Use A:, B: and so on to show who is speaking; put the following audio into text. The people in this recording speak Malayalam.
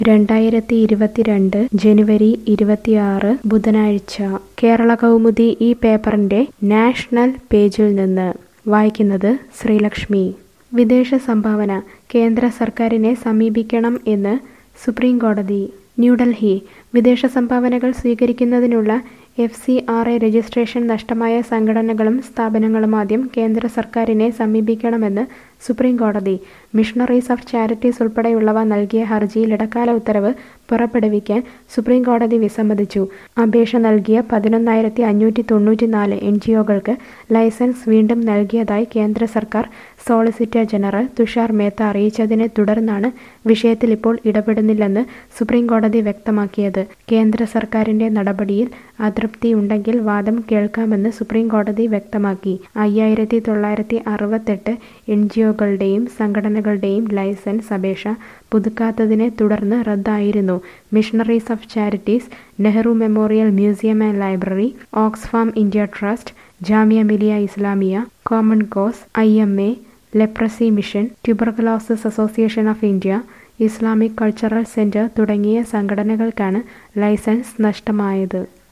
A: രണ്ടായിരത്തി ഇരുപത്തിരണ്ട് ജനുവരി ഇരുപത്തിയാറ് ബുധനാഴ്ച കേരള കൗമുദി ഈ പേപ്പറിന്റെ നാഷണൽ പേജിൽ നിന്ന് വായിക്കുന്നത് ശ്രീലക്ഷ്മി വിദേശ സംഭാവന കേന്ദ്ര സർക്കാരിനെ സമീപിക്കണം എന്ന് സുപ്രീം കോടതി ന്യൂഡൽഹി വിദേശ സംഭാവനകൾ സ്വീകരിക്കുന്നതിനുള്ള F C R A registration നഷ്ടമായ സംഘടനകളും സ്ഥാപനങ്ങളും ആദ്യം കേന്ദ്ര സർക്കാരിനെ സമീപിക്കണമെന്ന് സുപ്രീം കോടതി മിഷണറീസ് ഓഫ് ചാരിറ്റീസ് ഉൾപ്പെടെയുള്ളവ നൽകിയ ഹർജിയിൽ ഇടക്കാല ഉത്തരവ് പുറപ്പെടുവിക്കാൻ സുപ്രീം കോടതി വിസമ്മതിച്ചു അപേക്ഷ നൽകിയ പതിനൊന്നായിരത്തി അഞ്ഞൂറ്റി തൊണ്ണൂറ്റി നാല് എൻ ജി ഒകൾക്ക് ലൈസൻസ് വീണ്ടും നൽകിയതായി കേന്ദ്ര സർക്കാർ സോളിസിറ്റർ ജനറൽ തുഷാർ മേത്ത അറിയിച്ചതിനെ തുടർന്നാണ് വിഷയത്തിൽ ഇപ്പോൾ ഇടപെടുന്നില്ലെന്ന് സുപ്രീം കോടതി വ്യക്തമാക്കിയത് കേന്ദ്ര സർക്കാരിന്റെ നടപടിയിൽ അതൃപ്തിയുണ്ടെങ്കിൽ വാദം കേൾക്കാമെന്ന് സുപ്രീം കോടതി വ്യക്തമാക്കി അയ്യായിരത്തി തൊള്ളായിരത്തി അറുപത്തെട്ട് എൻ ജി ഒകളുടെയും സംഘടനകളുടെയും ലൈസൻസ് അപേക്ഷ പുതുക്കാത്തതിനെ തുടർന്ന് റദ്ദായിരുന്നു missionaries of charities Nehru memorial museum and library Oxfam India trust Jamia Millia Islamia common cause I M A leprosy mission tuberculosis association of India Islamic cultural centre തുടങ്ങിയ സംഘടനകൾക്കാണ് ലൈസൻസ് നഷ്ടമായത്